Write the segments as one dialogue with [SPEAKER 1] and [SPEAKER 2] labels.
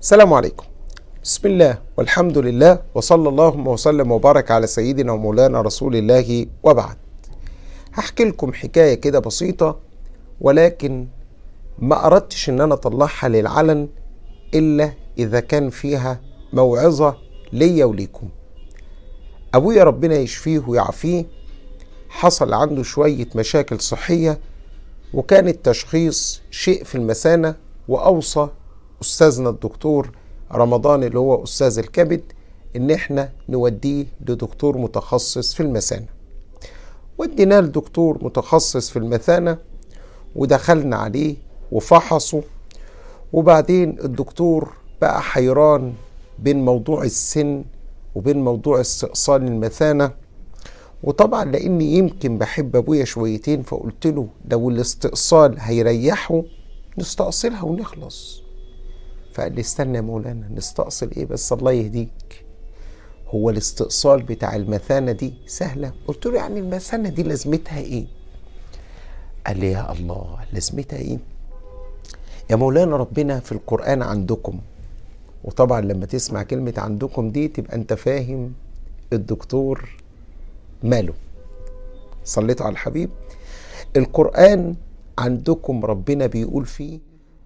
[SPEAKER 1] السلام عليكم بسم الله والحمد لله وصلى اللهم وسلم وبارك على سيدنا ومولانا رسول الله وبعد هحكي لكم حكاية كده بسيطة ولكن ما أردتش إن أنا أطلعها للعلن إلا إذا كان فيها موعظة ليا وليكم أبويا ربنا يشفيه ويعافيه حصل عنده شوية مشاكل صحية وكان التشخيص شيء في المثانة وأوصى أستاذنا الدكتور رمضان اللي هو أستاذ الكبد إن إحنا نوديه لدكتور متخصص في المثانة وديناه لدكتور متخصص في المثانة ودخلنا عليه وفحصه وبعدين الدكتور بقى حيران بين موضوع السن وبين موضوع استئصال المثانة وطبعا لاني يمكن بحب ابويا شويتين فقلت له لو الاستئصال هيريحه نستأصلها ونخلص فقال لي استنى يا مولانا نستأصل ايه بس الله يهديك هو الاستئصال بتاع المثانة دي سهلة قلت له يعني المثانة دي لازمتها ايه قال لي يا الله لازمتها ايه يا مولانا ربنا في القرآن عندكم وطبعا لما تسمع كلمة عندكم دي تبقى انت فاهم الدكتور ماله صليتوا على الحبيب القرآن عندكم ربنا بيقول فيه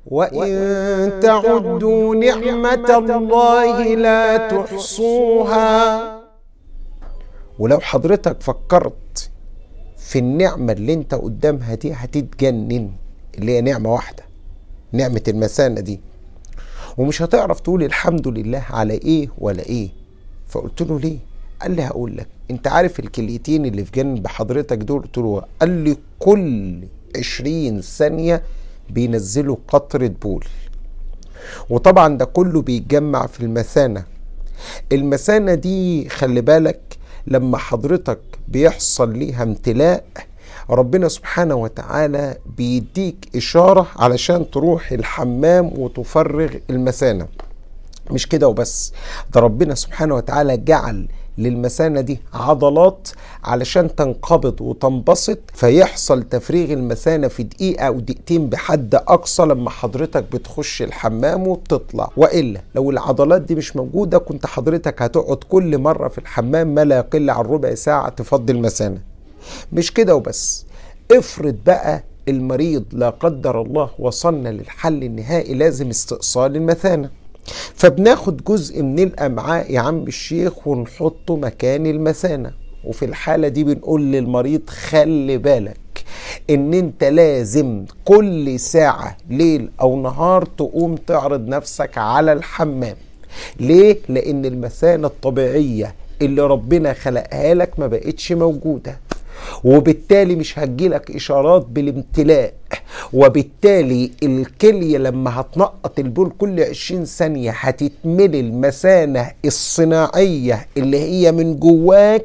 [SPEAKER 1] وإن تعدوا نعمة الله لا تحصوها ولو حضرتك فكرت في النعمة اللي انت قدامها دي هتتجنن اللي هي نعمة واحدة نعمة المثانة دي ومش هتعرف تقول الحمد لله على ايه ولا ايه فقلت له ليه قال لي هقول لك انت عارف الكليتين اللي في جنب حضرتك دول قلت له قال لي كل عشرين ثانية بينزلوا قطرة بول وطبعا ده كله بيتجمع في المثانة المثانة دي خلي بالك لما حضرتك بيحصل ليها امتلاء ربنا سبحانه وتعالى بيديك إشارة علشان تروح الحمام وتفرغ المثانة مش كده وبس ده ربنا سبحانه وتعالى جعل للمثانة دي عضلات علشان تنقبض وتنبسط فيحصل تفريغ المثانة في دقيقة أو دقيقتين بحد أقصى لما حضرتك بتخش الحمام وبتطلع وإلا لو العضلات دي مش موجودة كنت حضرتك هتقعد كل مرة في الحمام ما لا يقل عن ربع ساعة تفضي المثانة مش كده وبس افرض بقى المريض لا قدر الله وصلنا للحل النهائي لازم استئصال المثانه فبناخد جزء من الامعاء يا عم الشيخ ونحطه مكان المثانه وفي الحاله دي بنقول للمريض خلي بالك ان انت لازم كل ساعه ليل او نهار تقوم تعرض نفسك على الحمام ليه لان المثانه الطبيعيه اللي ربنا خلقها لك ما بقتش موجوده وبالتالي مش هتجيلك اشارات بالامتلاء وبالتالي الكلية لما هتنقط البول كل 20 ثانية هتتملي المثانة الصناعية اللي هي من جواك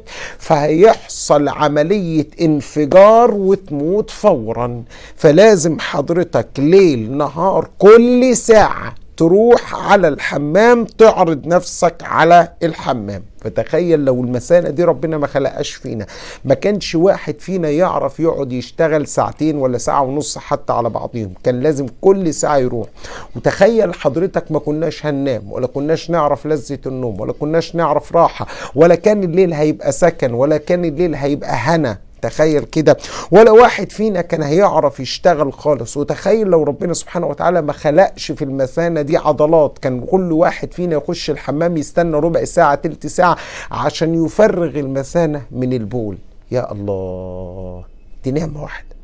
[SPEAKER 1] فهيحصل عملية انفجار وتموت فورا فلازم حضرتك ليل نهار كل ساعة تروح على الحمام تعرض نفسك على الحمام فتخيل لو المثانه دي ربنا ما خلقهاش فينا ما كانش واحد فينا يعرف يقعد يشتغل ساعتين ولا ساعه ونص حتى على بعضهم كان لازم كل ساعه يروح وتخيل حضرتك ما كناش هننام ولا كناش نعرف لذه النوم ولا كناش نعرف راحه ولا كان الليل هيبقى سكن ولا كان الليل هيبقى هنا تخيل كده ولا واحد فينا كان هيعرف يشتغل خالص وتخيل لو ربنا سبحانه وتعالى ما خلقش في المثانه دي عضلات كان كل واحد فينا يخش الحمام يستنى ربع ساعه تلت ساعه عشان يفرغ المثانه من البول يا الله دي نعمه واحده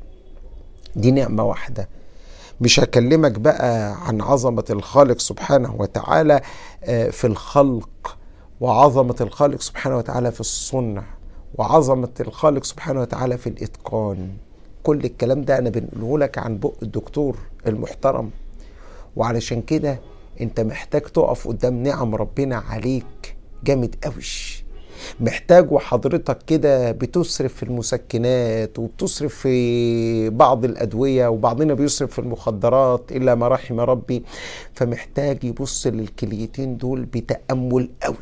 [SPEAKER 1] دي نعمه واحده مش هكلمك بقى عن عظمه الخالق سبحانه وتعالى في الخلق وعظمه الخالق سبحانه وتعالى في الصنع وعظمة الخالق سبحانه وتعالى في الإتقان كل الكلام ده أنا بنقوله لك عن بق الدكتور المحترم وعلشان كده أنت محتاج تقف قدام نعم ربنا عليك جامد قوي محتاج وحضرتك كده بتصرف في المسكنات وبتصرف في بعض الأدوية وبعضنا بيصرف في المخدرات إلا ما رحم ربي فمحتاج يبص للكليتين دول بتأمل قوي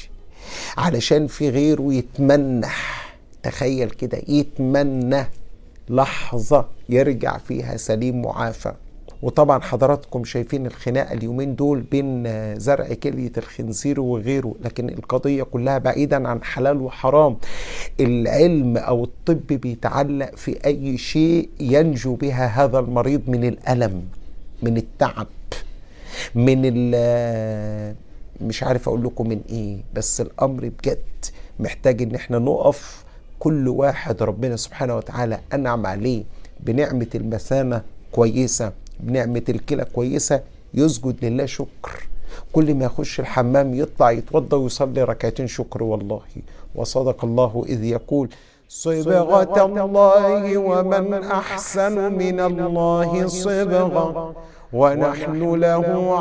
[SPEAKER 1] علشان في غيره يتمنح تخيل كده يتمنى لحظة يرجع فيها سليم معافى وطبعا حضراتكم شايفين الخناقه اليومين دول بين زرع كليه الخنزير وغيره لكن القضيه كلها بعيدا عن حلال وحرام العلم او الطب بيتعلق في اي شيء ينجو بها هذا المريض من الالم من التعب من ال مش عارف اقول لكم من ايه بس الامر بجد محتاج ان احنا نقف كل واحد ربنا سبحانه وتعالى انعم عليه بنعمه المثانه كويسه بنعمه الكلى كويسه يسجد لله شكر كل ما يخش الحمام يطلع يتوضى ويصلي ركعتين شكر والله وصدق الله اذ يقول صبغة الله ومن أحسن من الله صبغة ونحن له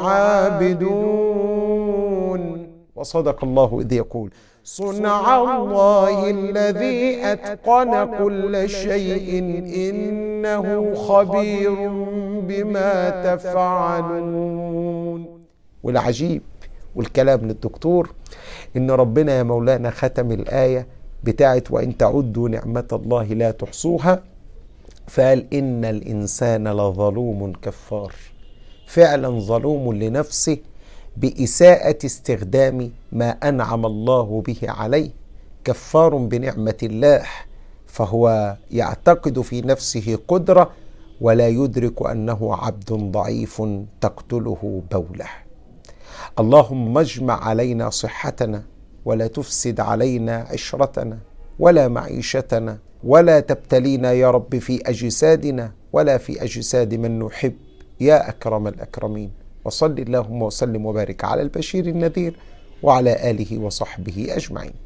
[SPEAKER 1] عابدون وصدق الله إذ يقول صنع الله الذي أتقن كل شيء إنه خبير بما تفعلون والعجيب والكلام للدكتور إن ربنا يا مولانا ختم الآية بتاعت وإن تعدوا نعمة الله لا تحصوها فقال إن الإنسان لظلوم كفار فعلا ظلوم لنفسه بإساءة استخدام ما أنعم الله به عليه كفار بنعمة الله فهو يعتقد في نفسه قدرة ولا يدرك أنه عبد ضعيف تقتله بوله اللهم اجمع علينا صحتنا ولا تفسد علينا عشرتنا ولا معيشتنا ولا تبتلينا يا رب في اجسادنا ولا في اجساد من نحب يا اكرم الاكرمين وصل اللهم وسلم وبارك على البشير النذير وعلى اله وصحبه اجمعين